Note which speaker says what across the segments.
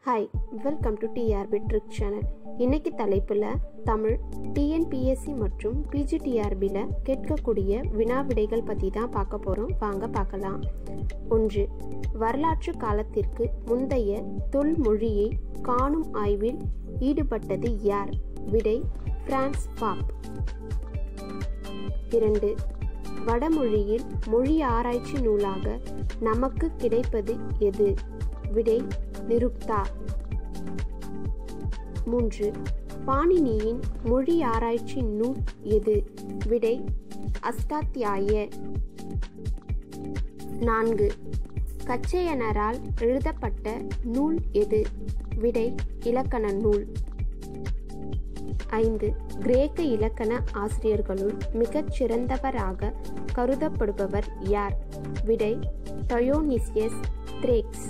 Speaker 1: hi welcome to TRP trick channel இன்னைக்கு தலைப்பில் Tamil TNPSC மற்றும் பிஜிடிஆர்பியில் கேட்கக்கூடிய வினா விடைகள் பற்றி தான் பார்க்க போகிறோம் வாங்க பார்க்கலாம் ஒன்று வரலாற்று காலத்திற்கு முந்தைய தொல்மொழியை காணும் ஆய்வில் ஈடுபட்டது யார் விடை பிரான்ஸ் பாப் இரண்டு வடமொழியில் மொழி ஆராய்ச்சி நூலாக நமக்கு கிடைப்பது எது விடை நிருக்தா மூன்று பாணினியின் மொழி ஆராய்ச்சி நூல் எது விடை அஸ்டாத்தியாய நான்கு கச்சையனரால் எழுதப்பட்ட நூல் எது விடை இலக்கண நூல் ஐந்து கிரேக்க இலக்கண ஆசிரியர்களுள் மிகச் சிறந்தவராக கருதப்படுபவர் யார் விடை டயோனிசியஸ் த்ரேக்ஸ்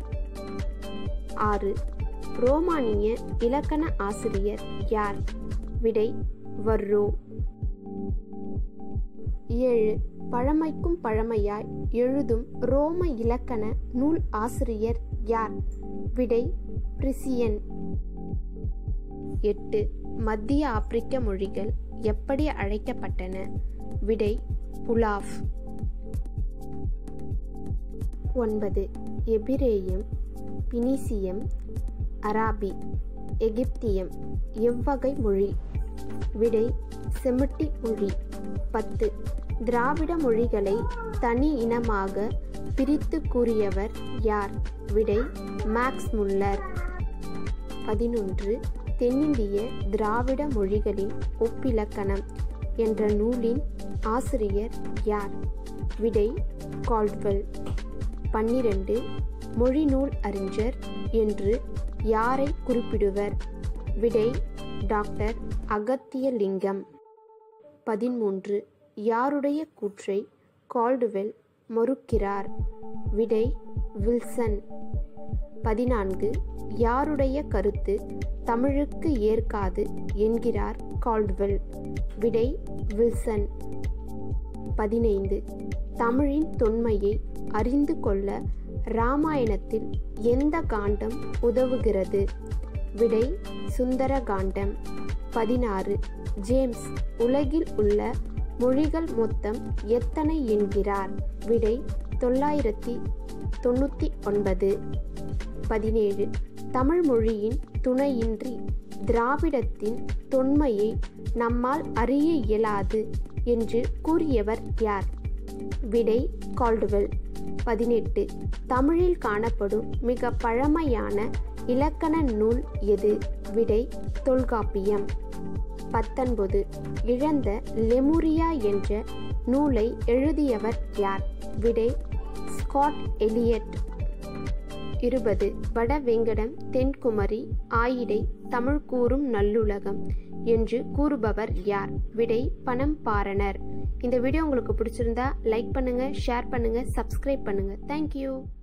Speaker 1: ஆறு ரோமானிய இலக்கண ஆசிரியர் யார் விடை வர்ரோ ஏழு பழமைக்கும் பழமையாய் எழுதும் ரோம இலக்கண நூல் ஆசிரியர் யார் விடை பிரிசியன் எட்டு மத்திய ஆப்பிரிக்க மொழிகள் எப்படி அழைக்கப்பட்டன விடை புலாவ் ஒன்பது எபிரேயம் பினிசியம் அராபி எகிப்தியம் எவ்வகை மொழி விடை செமிட்டி மொழி பத்து திராவிட மொழிகளை தனி இனமாக பிரித்து கூறியவர் யார் விடை மேக்ஸ் முல்லர் பதினொன்று தென்னிந்திய திராவிட மொழிகளின் ஒப்பிலக்கணம் என்ற நூலின் ஆசிரியர் யார் விடை கால்ட்வெல் பன்னிரண்டு மொழிநூல் அறிஞர் என்று யாரை குறிப்பிடுவர் விடை டாக்டர் அகத்தியலிங்கம் பதிமூன்று யாருடைய கூற்றை கால்டுவெல் மறுக்கிறார் விடை வில்சன் பதினான்கு யாருடைய கருத்து தமிழுக்கு ஏற்காது என்கிறார் கால்டுவெல் விடை வில்சன் பதினைந்து தமிழின் தொன்மையை அறிந்து கொள்ள இராமாயணத்தில் எந்த காண்டம் உதவுகிறது விடை சுந்தர காண்டம் பதினாறு ஜேம்ஸ் உலகில் உள்ள மொழிகள் மொத்தம் எத்தனை என்கிறார் விடை தொள்ளாயிரத்தி தொண்ணூற்றி ஒன்பது பதினேழு தமிழ் மொழியின் துணையின்றி திராவிடத்தின் தொன்மையை நம்மால் அறிய இயலாது என்று கூறியவர் யார் விடை கால்டுவெல் பதினெட்டு தமிழில் காணப்படும் மிக பழமையான இலக்கண நூல் எது விடை தொல்காப்பியம் பத்தொன்பது இழந்த லெமுரியா என்ற நூலை எழுதியவர் யார் விடை ஸ்காட் எலியட் இருபது வடவெங்கடம் தென்குமரி ஆயிடை தமிழ் கூறும் நல்லுலகம் என்று கூறுபவர் யார் விடை பணம் பாரணர் இந்த வீடியோ உங்களுக்கு பிடிச்சிருந்தா லைக் பண்ணுங்க ஷேர் பண்ணுங்க சப்ஸ்கிரைப் பண்ணுங்க தேங்க்யூ